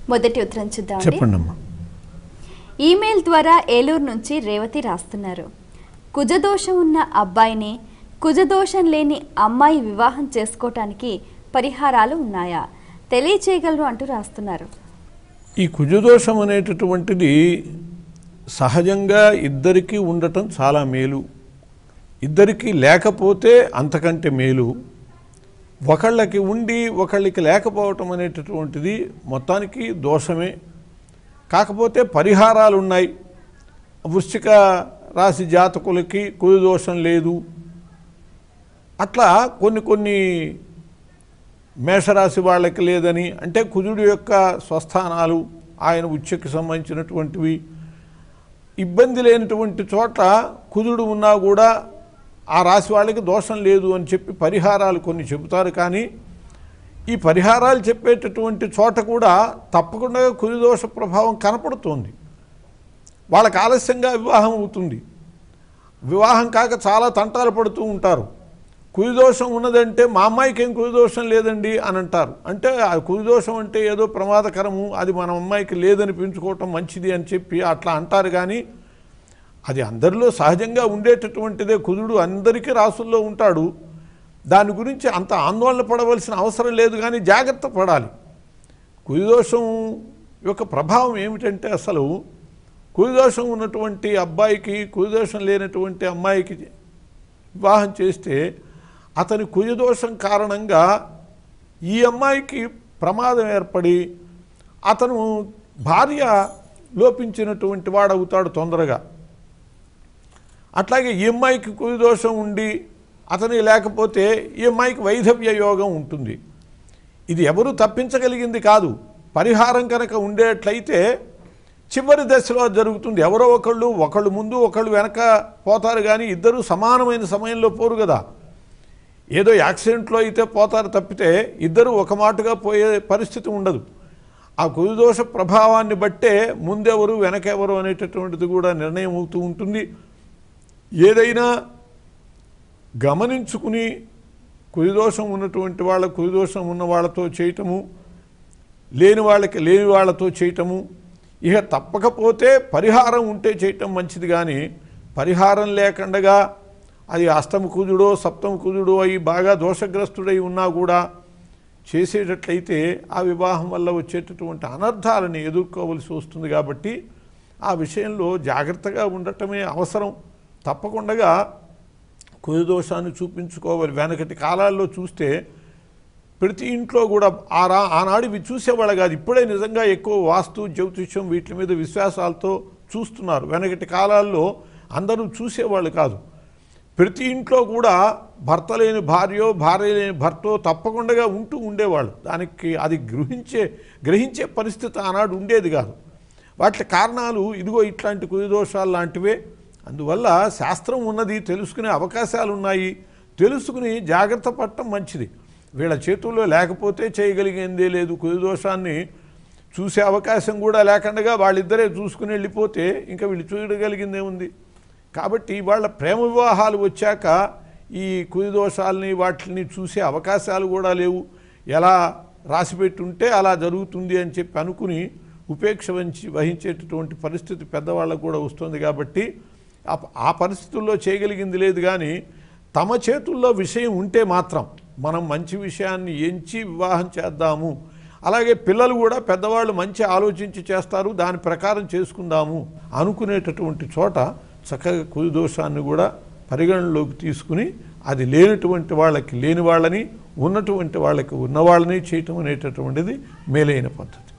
మొదటి ఉత్తరం చూద్దామండి చెప్పండి అమ్మా ఈమెయిల్ ద్వారా ఏలూరు నుంచి రేవతి రాస్తున్నారు కుజదోషం ఉన్న అబ్బాయిని కుజదోషం లేని అమ్మాయి వివాహం చేసుకోవటానికి పరిహారాలు ఉన్నాయా తెలియచేయగలరు అంటూ రాస్తున్నారు ఈ కుజదోషం అనేటటువంటిది సహజంగా ఇద్దరికీ ఉండటం చాలా మేలు ఇద్దరికీ లేకపోతే అంతకంటే మేలు ఒకళ్ళకి ఉండి ఒకళ్ళకి లేకపోవటం అనేటటువంటిది మొత్తానికి దోషమే కాకపోతే పరిహారాలు ఉన్నాయి వృశ్చిక రాశి జాతకులకి కుజ దోషం లేదు అట్లా కొన్ని కొన్ని మేషరాశి వాళ్ళకి లేదని అంటే కుజుడు యొక్క స్వస్థానాలు ఆయన ఉచ్చకి సంబంధించినటువంటివి ఇబ్బంది లేనటువంటి చోట కుజుడు ఉన్నా కూడా ఆ రాశి వాళ్ళకి దోషం లేదు అని చెప్పి పరిహారాలు కొన్ని చెబుతారు కానీ ఈ పరిహారాలు చెప్పేటటువంటి చోట కూడా తప్పకుండా కుజు దోష ప్రభావం కనపడుతోంది వాళ్ళకి ఆలస్యంగా వివాహం అవుతుంది వివాహం కాక చాలా తంటాలు పడుతూ ఉంటారు కుదిదోషం ఉన్నదంటే మా అమ్మాయికి ఏం కుదిదోషం లేదండి అని అంటారు అంటే ఆ కుదిదోషం అంటే ఏదో ప్రమాదకరము అది మన అమ్మాయికి లేదని పెంచుకోవటం మంచిది అని చెప్పి అట్లా అంటారు కానీ అది అందరిలో సహజంగా ఉండేటటువంటిదే కుదుడు అందరికీ రాసుల్లో ఉంటాడు దాని గురించి అంత ఆందోళన పడవలసిన అవసరం లేదు కానీ జాగ్రత్త పడాలి కుదిదోషం యొక్క ప్రభావం ఏమిటంటే అసలు కుదిదోషం ఉన్నటువంటి అబ్బాయికి కుదిదోషం లేనటువంటి అమ్మాయికి వివాహం చేస్తే అతని కుజదోషం కారణంగా ఈ అమ్మాయికి ప్రమాదం ఏర్పడి అతను భార్య లోపించినటువంటి వాడవుతాడు తొందరగా అట్లాగే ఈ అమ్మాయికి కుజదోషం ఉండి అతని లేకపోతే ఈ అమ్మాయికి వైధవ్య యోగం ఉంటుంది ఇది ఎవరు తప్పించగలిగింది కాదు పరిహారం కనుక ఉండేట్లయితే చివరి దశలో జరుగుతుంది ఎవరో ఒకళ్ళు ఒకళ్ళు ముందు ఒకళ్ళు వెనక పోతారు కానీ ఇద్దరు సమానమైన సమయంలో పోరు కదా ఏదో యాక్సిడెంట్లో అయితే పోతారు తప్పితే ఇద్దరు ఒక మాటుగా పోయే పరిస్థితి ఉండదు ఆ కుదుదోష ప్రభావాన్ని బట్టే ముందెవరు వెనకెవరు అనేటటువంటిది కూడా నిర్ణయం అవుతూ ఉంటుంది ఏదైనా గమనించుకుని కుదిదోషం ఉన్నటువంటి వాళ్ళ కుదిదోషం ఉన్న వాళ్ళతో చేయటము లేని వాళ్ళకి లేని వాళ్ళతో చేయటము ఇక తప్పకపోతే పరిహారం ఉంటే చేయటం మంచిది కానీ పరిహారం లేకుండా అది అష్టమ కుజుడో సప్తమ కుజుడో అయి బాగా దోషగ్రస్తుడై ఉన్నా కూడా చేసేటట్లయితే ఆ వివాహం వల్ల వచ్చేటటువంటి అనర్థాలను ఎదుర్కోవలసి వస్తుంది కాబట్టి ఆ విషయంలో జాగ్రత్తగా ఉండటమే అవసరం తప్పకుండా కుజదోషాన్ని చూపించుకోవాలి వెనకటి కాలాల్లో చూస్తే ప్రతి ఇంట్లో కూడా ఆ రా ఆనాడు ఇవి చూసేవాళ్ళు కాదు ఇప్పుడే నిజంగా ఎక్కువ వాస్తు జ్యోతిష్యం వీటి మీద విశ్వాసాలతో చూస్తున్నారు వెనకటి కాలాల్లో అందరూ చూసేవాళ్ళు కాదు ప్రతి ఇంట్లో కూడా భర్త లేని భార్యో భార్య లేని భర్తో తప్పకుండా ఉంటూ ఉండేవాళ్ళు దానికి అది గ్రహించే గ్రహించే పరిస్థితి ఆనాడు ఉండేది కాదు వాటి కారణాలు ఇదిగో ఇట్లాంటి కుదిదోషాలు లాంటివే అందువల్ల శాస్త్రం ఉన్నది తెలుసుకునే అవకాశాలు ఉన్నాయి తెలుసుకుని జాగ్రత్త పడటం మంచిది వీళ్ళ చేతుల్లో లేకపోతే చేయగలిగేందే లేదు కుదిదోషాన్ని చూసే అవకాశం కూడా లేకుండా వాళ్ళిద్దరే చూసుకుని వెళ్ళిపోతే ఇంకా వీళ్ళు చూడగలిగిందే ఉంది కాబట్టి వాళ్ళ ప్రేమ వివాహాలు వచ్చాక ఈ కుదిదోషాలని వాటిని చూసే అవకాశాలు కూడా లేవు ఎలా రాసిపెట్టుంటే అలా జరుగుతుంది అని చెప్పి అనుకుని ఉపేక్ష వహించి వహించేటటువంటి పరిస్థితి పెద్దవాళ్ళకు కూడా వస్తుంది కాబట్టి ఆ- ఆ పరిస్థితుల్లో చేయగలిగింది లేదు కానీ తమ చేతుల్లో విషయం ఉంటే మాత్రం మనం మంచి విషయాన్ని ఎంచి వివాహం చేద్దాము అలాగే పిల్లలు కూడా పెద్దవాళ్ళు మంచి ఆలోచించి చేస్తారు దాని ప్రకారం చేసుకుందాము అనుకునేటటువంటి చోట చక్కగా కుది దోషాన్ని కూడా పరిగణనలోకి తీసుకుని అది లేనటువంటి వాళ్ళకి లేని వాళ్ళని ఉన్నటువంటి వాళ్ళకి ఉన్న వాళ్ళని చేయటం అనేటటువంటిది మేలైన పద్ధతి